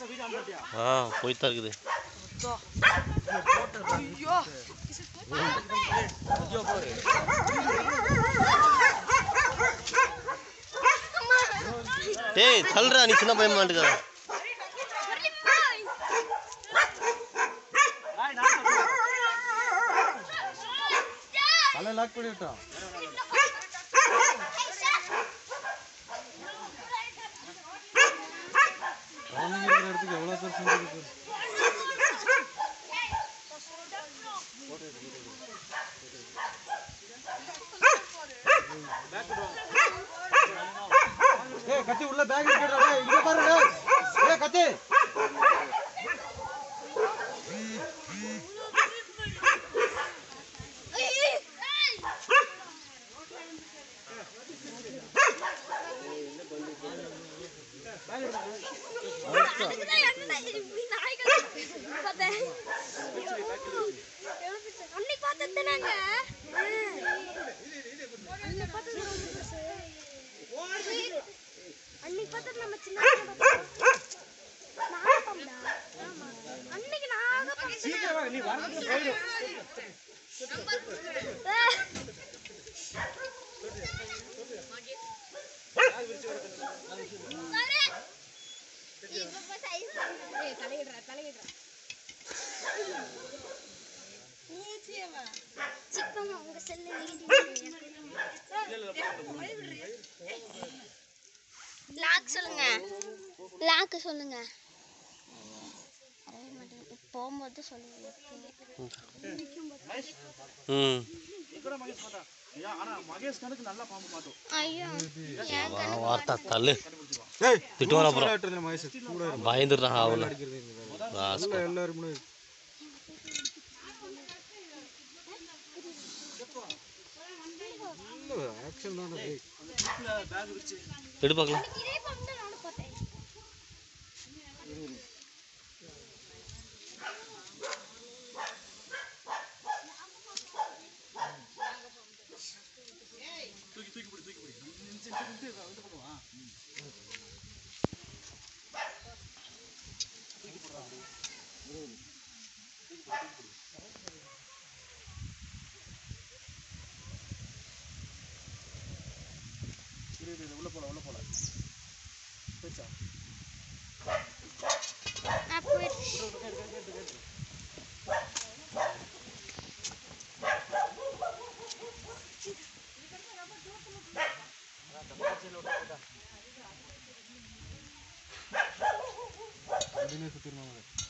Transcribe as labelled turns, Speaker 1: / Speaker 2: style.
Speaker 1: ஆ போய்தான் இருக்குது டேய் தள்ளுறா நீ சின்ன பையன் மாட்டுக்காத
Speaker 2: தலை லாக் பண்ணி விட்டான் குழந்தைங்க இருக்கிற இடத்துக்கு எவ்வளோ பேர் செஞ்சுருக்கு ஏய் கத்தி உள்ள பேக் இருக்கடா டேய் இங்க பாரு டேய் ஏய் கத்தி
Speaker 3: அன்னைக்கு பார்த்தது நாங்க அன்னைக்கு பார்த்தது ரொம்ப பெருசு. அன்னைக்கு பார்த்தது நம்ம சின்ன நாகப்பாம்புடா. ஆமா. அன்னைக்கு நாகப்பாம்பு ஆ. சிக்கமா உங்க செல்ல லாக் சொல்லுங்க லாக் சொல்லுங்க வரவே மாட்டேங்குது. போகும்போது சொல்லுங்க
Speaker 1: ம்
Speaker 3: ஐயோ
Speaker 1: வா வார்த்தா தள்ளு
Speaker 2: ஏய்
Speaker 1: திட்டுவான் அப்புறம்
Speaker 2: விளையாட்டுறது மகேஷ் கூட
Speaker 1: பயந்துடுறான் அவனை
Speaker 2: அடிக்கிறது இங்க வேலை.
Speaker 1: ராஸ்கல்.
Speaker 2: உள்ள எல்லாரும் முன்னாடி ஆக்ஷன் தான் டேய்
Speaker 1: எடு பார்க்கலாம்
Speaker 3: இதே பாம்பு தான் நானும் பார்த்தேன் நான் போயிடுச்சு
Speaker 2: அதுனே சுத்திரணும்